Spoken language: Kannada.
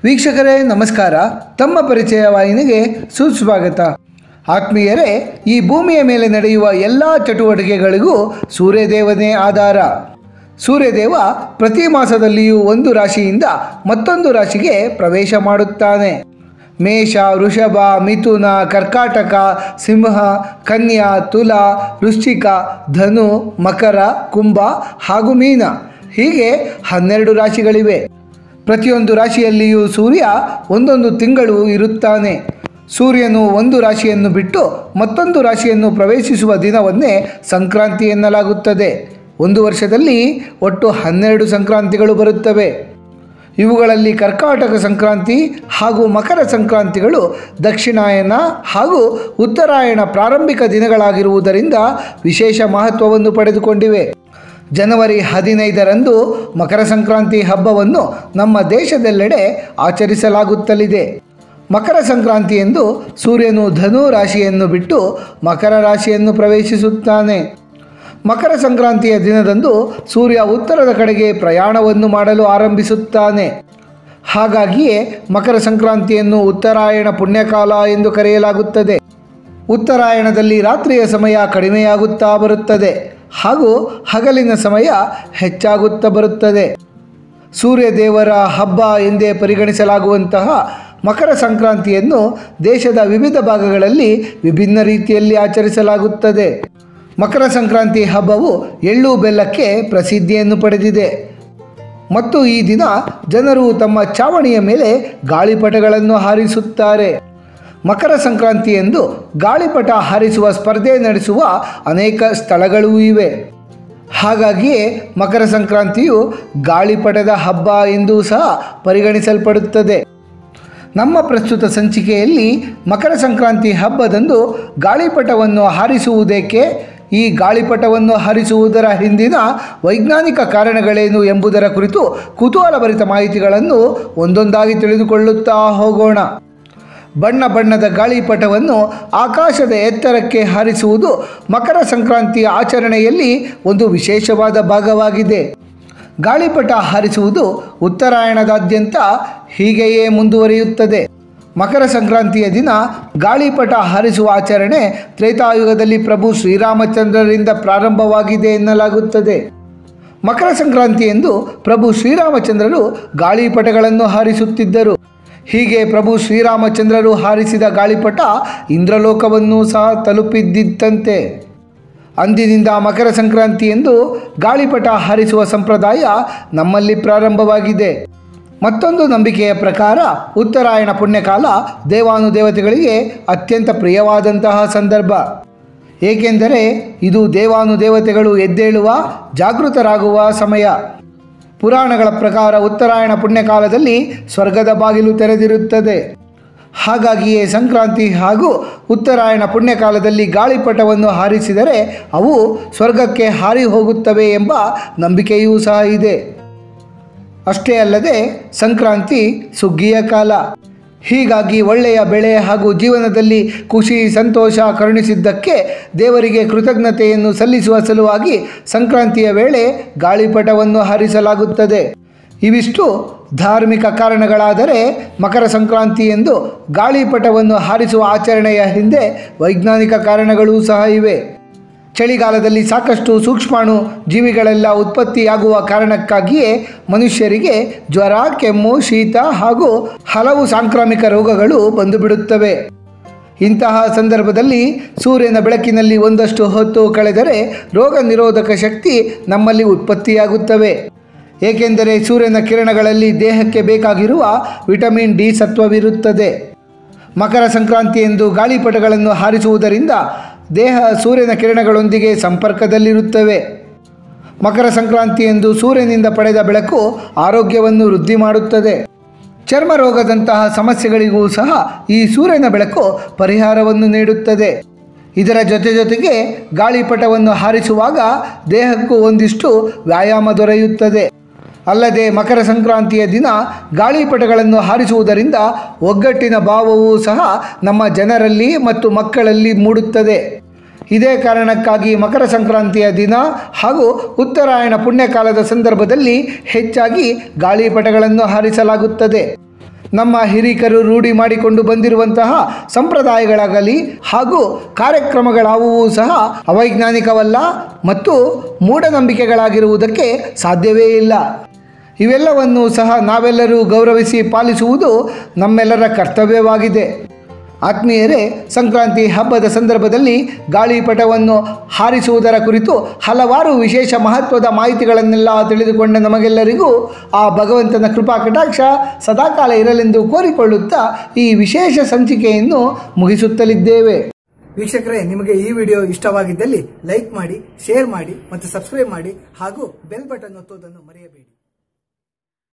ವೀಕ್ಷಕರೇ ನಮಸ್ಕಾರ ತಮ್ಮ ಪರಿಚಯ ವಾಹಿನಿಗೆ ಸುಸ್ವಾಗತ ಆತ್ಮೀಯರೇ ಈ ಭೂಮಿಯ ಮೇಲೆ ನಡೆಯುವ ಎಲ್ಲ ಚಟುವಟಿಕೆಗಳಿಗೂ ಸೂರ್ಯದೇವನೇ ಆಧಾರ ಸೂರ್ಯದೇವ ಪ್ರತಿ ಮಾಸದಲ್ಲಿಯೂ ಒಂದು ರಾಶಿಯಿಂದ ಮತ್ತೊಂದು ರಾಶಿಗೆ ಪ್ರವೇಶ ಮಾಡುತ್ತಾನೆ ಮೇಷ ವೃಷಭ ಮಿಥುನ ಕರ್ಕಾಟಕ ಸಿಂಹ ಕನ್ಯಾ ತುಲ ವೃಶ್ಚಿಕ ಧನು ಮಕರ ಕುಂಭ ಹಾಗೂ ಮೀನ ಹೀಗೆ ಹನ್ನೆರಡು ರಾಶಿಗಳಿವೆ ಪ್ರತಿಯೊಂದು ರಾಶಿಯಲ್ಲಿಯೂ ಸೂರ್ಯ ಒಂದೊಂದು ತಿಂಗಳು ಇರುತ್ತಾನೆ ಸೂರ್ಯನು ಒಂದು ರಾಶಿಯನ್ನು ಬಿಟ್ಟು ಮತ್ತೊಂದು ರಾಶಿಯನ್ನು ಪ್ರವೇಶಿಸುವ ದಿನವನ್ನೇ ಸಂಕ್ರಾಂತಿ ಎನ್ನಲಾಗುತ್ತದೆ ಒಂದು ವರ್ಷದಲ್ಲಿ ಒಟ್ಟು ಹನ್ನೆರಡು ಸಂಕ್ರಾಂತಿಗಳು ಬರುತ್ತವೆ ಇವುಗಳಲ್ಲಿ ಕರ್ಕಾಟಕ ಸಂಕ್ರಾಂತಿ ಹಾಗೂ ಮಕರ ಸಂಕ್ರಾಂತಿಗಳು ದಕ್ಷಿಣಾಯನ ಹಾಗೂ ಉತ್ತರಾಯಣ ಪ್ರಾರಂಭಿಕ ದಿನಗಳಾಗಿರುವುದರಿಂದ ವಿಶೇಷ ಮಹತ್ವವನ್ನು ಪಡೆದುಕೊಂಡಿವೆ ಜನವರಿ ಹದಿನೈದರಂದು ಮಕರ ಸಂಕ್ರಾಂತಿ ಹಬ್ಬವನ್ನು ನಮ್ಮ ದೇಶದೆಲ್ಲೆಡೆ ಆಚರಿಸಲಾಗುತ್ತಲಿದೆ ಮಕರ ಸಂಕ್ರಾಂತಿಯಂದು ಸೂರ್ಯನು ಧನು ರಾಶಿಯನ್ನು ಬಿಟ್ಟು ಮಕರ ರಾಶಿಯನ್ನು ಪ್ರವೇಶಿಸುತ್ತಾನೆ ಮಕರ ಸಂಕ್ರಾಂತಿಯ ದಿನದಂದು ಸೂರ್ಯ ಉತ್ತರದ ಕಡೆಗೆ ಪ್ರಯಾಣವನ್ನು ಮಾಡಲು ಆರಂಭಿಸುತ್ತಾನೆ ಹಾಗಾಗಿಯೇ ಮಕರ ಸಂಕ್ರಾಂತಿಯನ್ನು ಉತ್ತರಾಯಣ ಪುಣ್ಯಕಾಲ ಎಂದು ಕರೆಯಲಾಗುತ್ತದೆ ಉತ್ತರಾಯಣದಲ್ಲಿ ರಾತ್ರಿಯ ಸಮಯ ಕಡಿಮೆಯಾಗುತ್ತಾ ಬರುತ್ತದೆ ಹಾಗೂ ಹಗಲಿನ ಸಮಯ ಹೆಚ್ಚಾಗುತ್ತಾ ಬರುತ್ತದೆ ಸೂರ್ಯ ದೇವರ ಹಬ್ಬ ಎಂದೇ ಪರಿಗಣಿಸಲಾಗುವಂತಹ ಮಕರ ಸಂಕ್ರಾಂತಿಯನ್ನು ದೇಶದ ವಿವಿಧ ಭಾಗಗಳಲ್ಲಿ ವಿಭಿನ್ನ ರೀತಿಯಲ್ಲಿ ಆಚರಿಸಲಾಗುತ್ತದೆ ಮಕರ ಸಂಕ್ರಾಂತಿ ಹಬ್ಬವು ಎಳ್ಳು ಬೆಲ್ಲಕ್ಕೆ ಪ್ರಸಿದ್ಧಿಯನ್ನು ಪಡೆದಿದೆ ಮತ್ತು ಈ ದಿನ ಜನರು ತಮ್ಮ ಚಾವಣಿಯ ಮೇಲೆ ಗಾಳಿಪಟಗಳನ್ನು ಹಾರಿಸುತ್ತಾರೆ ಮಕರ ಸಂಕ್ರಾಂತಿಯಂದು ಗಾಳಿಪಟ ಹಾರಿಸುವ ಸ್ಪರ್ಧೆ ನಡೆಸುವ ಅನೇಕ ಸ್ಥಳಗಳೂ ಇವೆ ಹಾಗಾಗಿಯೇ ಮಕರ ಸಂಕ್ರಾಂತಿಯು ಗಾಳಿಪಟದ ಹಬ್ಬ ಎಂದೂ ಸಹ ಪರಿಗಣಿಸಲ್ಪಡುತ್ತದೆ ನಮ್ಮ ಪ್ರಸ್ತುತ ಸಂಚಿಕೆಯಲ್ಲಿ ಮಕರ ಸಂಕ್ರಾಂತಿ ಹಬ್ಬದಂದು ಗಾಳಿಪಟವನ್ನು ಹಾರಿಸುವುದಕ್ಕೆ ಈ ಗಾಳಿಪಟವನ್ನು ಹಾರಿಸುವುದರ ಹಿಂದಿನ ವೈಜ್ಞಾನಿಕ ಕಾರಣಗಳೇನು ಎಂಬುದರ ಕುರಿತು ಕುತೂಹಲಭರಿತ ಮಾಹಿತಿಗಳನ್ನು ಒಂದೊಂದಾಗಿ ತಿಳಿದುಕೊಳ್ಳುತ್ತಾ ಹೋಗೋಣ ಬಣ್ಣ ಬಣ್ಣದ ಗಾಳಿಪಟವನ್ನು ಆಕಾಶದ ಎತ್ತರಕ್ಕೆ ಹಾರಿಸುವುದು ಮಕರ ಸಂಕ್ರಾಂತಿಯ ಆಚರಣೆಯಲ್ಲಿ ಒಂದು ವಿಶೇಷವಾದ ಭಾಗವಾಗಿದೆ ಗಾಳಿಪಟ ಹಾರಿಸುವುದು ಉತ್ತರಾಯಣದಾದ್ಯಂತ ಹೀಗೆಯೇ ಮುಂದುವರಿಯುತ್ತದೆ ಮಕರ ಸಂಕ್ರಾಂತಿಯ ದಿನ ಗಾಳಿಪಟ ಹಾರಿಸುವ ಆಚರಣೆ ತ್ರೇತಾಯುಗದಲ್ಲಿ ಪ್ರಭು ಶ್ರೀರಾಮಚಂದ್ರರಿಂದ ಪ್ರಾರಂಭವಾಗಿದೆ ಎನ್ನಲಾಗುತ್ತದೆ ಮಕರ ಸಂಕ್ರಾಂತಿಯಂದು ಪ್ರಭು ಶ್ರೀರಾಮಚಂದ್ರರು ಗಾಳಿಪಟಗಳನ್ನು ಹಾರಿಸುತ್ತಿದ್ದರು ಹೀಗೆ ಪ್ರಭು ಶ್ರೀರಾಮಚಂದ್ರರು ಹಾರಿಸಿದ ಗಾಳಿಪಟ ಇಂದ್ರಲೋಕವನ್ನು ಸಹ ತಲುಪಿದ್ದಿತ್ತಂತೆ ಅಂದಿನಿಂದ ಮಕರ ಸಂಕ್ರಾಂತಿಯಂದು ಗಾಳಿಪಟ ಹಾರಿಸುವ ಸಂಪ್ರದಾಯ ನಮ್ಮಲ್ಲಿ ಪ್ರಾರಂಭವಾಗಿದೆ ಮತ್ತೊಂದು ನಂಬಿಕೆಯ ಪ್ರಕಾರ ಉತ್ತರಾಯಣ ಪುಣ್ಯಕಾಲ ದೇವಾನುದೇವತೆಗಳಿಗೆ ಅತ್ಯಂತ ಪ್ರಿಯವಾದಂತಹ ಸಂದರ್ಭ ಏಕೆಂದರೆ ಇದು ದೇವಾನುದೇವತೆಗಳು ಎದ್ದೇಳುವ ಜಾಗೃತರಾಗುವ ಸಮಯ ಪುರಾಣಗಳ ಪ್ರಕಾರ ಉತ್ತರಾಯಣ ಪುಣ್ಯಕಾಲದಲ್ಲಿ ಸ್ವರ್ಗದ ಬಾಗಿಲು ತೆರೆದಿರುತ್ತದೆ ಹಾಗಾಗಿಯೇ ಸಂಕ್ರಾಂತಿ ಹಾಗೂ ಉತ್ತರಾಯಣ ಪುಣ್ಯಕಾಲದಲ್ಲಿ ಗಾಳಿಪಟವನ್ನು ಹಾರಿಸಿದರೆ ಅವು ಸ್ವರ್ಗಕ್ಕೆ ಹಾರಿ ಹೋಗುತ್ತವೆ ಎಂಬ ನಂಬಿಕೆಯೂ ಸಹ ಇದೆ ಅಷ್ಟೇ ಅಲ್ಲದೆ ಸಂಕ್ರಾಂತಿ ಸುಗ್ಗಿಯ ಕಾಲ ಹೀಗಾಗಿ ಒಳ್ಳೆಯ ಬೆಳೆ ಹಾಗೂ ಜೀವನದಲ್ಲಿ ಖುಷಿ ಸಂತೋಷ ಕರುಣಿಸಿದ್ದಕ್ಕೆ ದೇವರಿಗೆ ಕೃತಜ್ಞತೆಯನ್ನು ಸಲ್ಲಿಸುವ ಸಲುವಾಗಿ ಸಂಕ್ರಾಂತಿಯ ವೇಳೆ ಗಾಳಿಪಟವನ್ನು ಹಾರಿಸಲಾಗುತ್ತದೆ ಇವಿಷ್ಟು ಧಾರ್ಮಿಕ ಕಾರಣಗಳಾದರೆ ಮಕರ ಸಂಕ್ರಾಂತಿ ಎಂದು ಗಾಳಿಪಟವನ್ನು ಹಾರಿಸುವ ಆಚರಣೆಯ ಹಿಂದೆ ವೈಜ್ಞಾನಿಕ ಕಾರಣಗಳೂ ಸಹ ಇವೆ ಚಳಿಗಾಲದಲ್ಲಿ ಸಾಕಷ್ಟು ಸೂಕ್ಷ್ಮಾಣು ಜೀವಿಗಳೆಲ್ಲ ಉತ್ಪತ್ತಿಯಾಗುವ ಕಾರಣಕ್ಕಾಗಿಯೇ ಮನುಷ್ಯರಿಗೆ ಜ್ವರ ಕೆಮ್ಮು ಶೀತ ಹಾಗೂ ಹಲವು ಸಾಂಕ್ರಾಮಿಕ ರೋಗಗಳು ಬಂದುಬಿಡುತ್ತವೆ ಇಂತಹ ಸಂದರ್ಭದಲ್ಲಿ ಸೂರ್ಯನ ಬೆಳಕಿನಲ್ಲಿ ಒಂದಷ್ಟು ಹೊತ್ತು ಕಳೆದರೆ ರೋಗ ನಿರೋಧಕ ಶಕ್ತಿ ನಮ್ಮಲ್ಲಿ ಉತ್ಪತ್ತಿಯಾಗುತ್ತವೆ ಏಕೆಂದರೆ ಸೂರ್ಯನ ಕಿರಣಗಳಲ್ಲಿ ದೇಹಕ್ಕೆ ಬೇಕಾಗಿರುವ ವಿಟಮಿನ್ ಡಿ ಸತ್ವವಿರುತ್ತದೆ ಮಕರ ಸಂಕ್ರಾಂತಿಯಂದು ಗಾಳಿಪಟಗಳನ್ನು ಹಾರಿಸುವುದರಿಂದ ದೇಹ ಸೂರ್ಯನ ಕಿರಣಗಳೊಂದಿಗೆ ಸಂಪರ್ಕದಲ್ಲಿರುತ್ತವೆ ಮಕರ ಸಂಕ್ರಾಂತಿಯಂದು ಸೂರ್ಯನಿಂದ ಪಡೆದ ಬೆಳಕು ಆರೋಗ್ಯವನ್ನು ವೃದ್ಧಿ ಮಾಡುತ್ತದೆ ಚರ್ಮ ರೋಗದಂತಹ ಸಮಸ್ಯೆಗಳಿಗೂ ಸಹ ಈ ಸೂರ್ಯನ ಬೆಳಕು ಪರಿಹಾರವನ್ನು ನೀಡುತ್ತದೆ ಇದರ ಜೊತೆ ಜೊತೆಗೆ ಗಾಳಿಪಟವನ್ನು ಹಾರಿಸುವಾಗ ದೇಹಕ್ಕೂ ಒಂದಿಷ್ಟು ವ್ಯಾಯಾಮ ದೊರೆಯುತ್ತದೆ ಅಲ್ಲದೆ ಮಕರ ಸಂಕ್ರಾಂತಿಯ ದಿನ ಗಾಳಿಪಟಗಳನ್ನು ಹಾರಿಸುವುದರಿಂದ ಒಗ್ಗಟ್ಟಿನ ಭಾವವೂ ಸಹ ನಮ್ಮ ಜನರಲ್ಲಿ ಮತ್ತು ಮಕ್ಕಳಲ್ಲಿ ಮೂಡುತ್ತದೆ ಇದೇ ಕಾರಣಕ್ಕಾಗಿ ಮಕರ ಸಂಕ್ರಾಂತಿಯ ದಿನ ಹಾಗೂ ಉತ್ತರಾಯಣ ಪುಣ್ಯಕಾಲದ ಸಂದರ್ಭದಲ್ಲಿ ಹೆಚ್ಚಾಗಿ ಗಾಳಿಪಟಗಳನ್ನು ಹಾರಿಸಲಾಗುತ್ತದೆ ನಮ್ಮ ಹಿರಿಕರು ರೂಢಿ ಮಾಡಿಕೊಂಡು ಬಂದಿರುವಂತಹ ಸಂಪ್ರದಾಯಗಳಾಗಲಿ ಹಾಗೂ ಕಾರ್ಯಕ್ರಮಗಳಾವುವೂ ಸಹ ಅವೈಜ್ಞಾನಿಕವಲ್ಲ ಮತ್ತು ಮೂಢನಂಬಿಕೆಗಳಾಗಿರುವುದಕ್ಕೆ ಸಾಧ್ಯವೇ ಇಲ್ಲ ಇವೆಲ್ಲವನ್ನು ಸಹ ನಾವೆಲ್ಲರೂ ಗೌರವಿಸಿ ಪಾಲಿಸುವುದು ನಮ್ಮೆಲ್ಲರ ಕರ್ತವ್ಯವಾಗಿದೆ ಆತ್ಮೀಯರೇ ಸಂಕ್ರಾಂತಿ ಹಬ್ಬದ ಸಂದರ್ಭದಲ್ಲಿ ಗಾಳಿಪಟವನ್ನು ಹಾರಿಸುವುದರ ಕುರಿತು ಹಲವಾರು ವಿಶೇಷ ಮಹತ್ವದ ಮಾಹಿತಿಗಳನ್ನೆಲ್ಲ ತಿಳಿದುಕೊಂಡ ನಮಗೆಲ್ಲರಿಗೂ ಆ ಭಗವಂತನ ಕೃಪಾ ಕಟಾಕ್ಷ ಸದಾಕಾಲ ಇರಲೆಂದು ಕೋರಿಕೊಳ್ಳುತ್ತಾ ಈ ವಿಶೇಷ ಸಂಚಿಕೆಯನ್ನು ಮುಗಿಸುತ್ತಲಿದ್ದೇವೆ ವೀಕ್ಷಕರೇ ನಿಮಗೆ ಈ ವಿಡಿಯೋ ಇಷ್ಟವಾಗಿದ್ದಲ್ಲಿ ಲೈಕ್ ಮಾಡಿ ಶೇರ್ ಮಾಡಿ ಮತ್ತು ಸಬ್ಸ್ಕ್ರೈಬ್ ಮಾಡಿ ಹಾಗೂ ಬೆಲ್ ಬಟನ್ ಒತ್ತುವುದನ್ನು ಮರೆಯಬೇಡಿ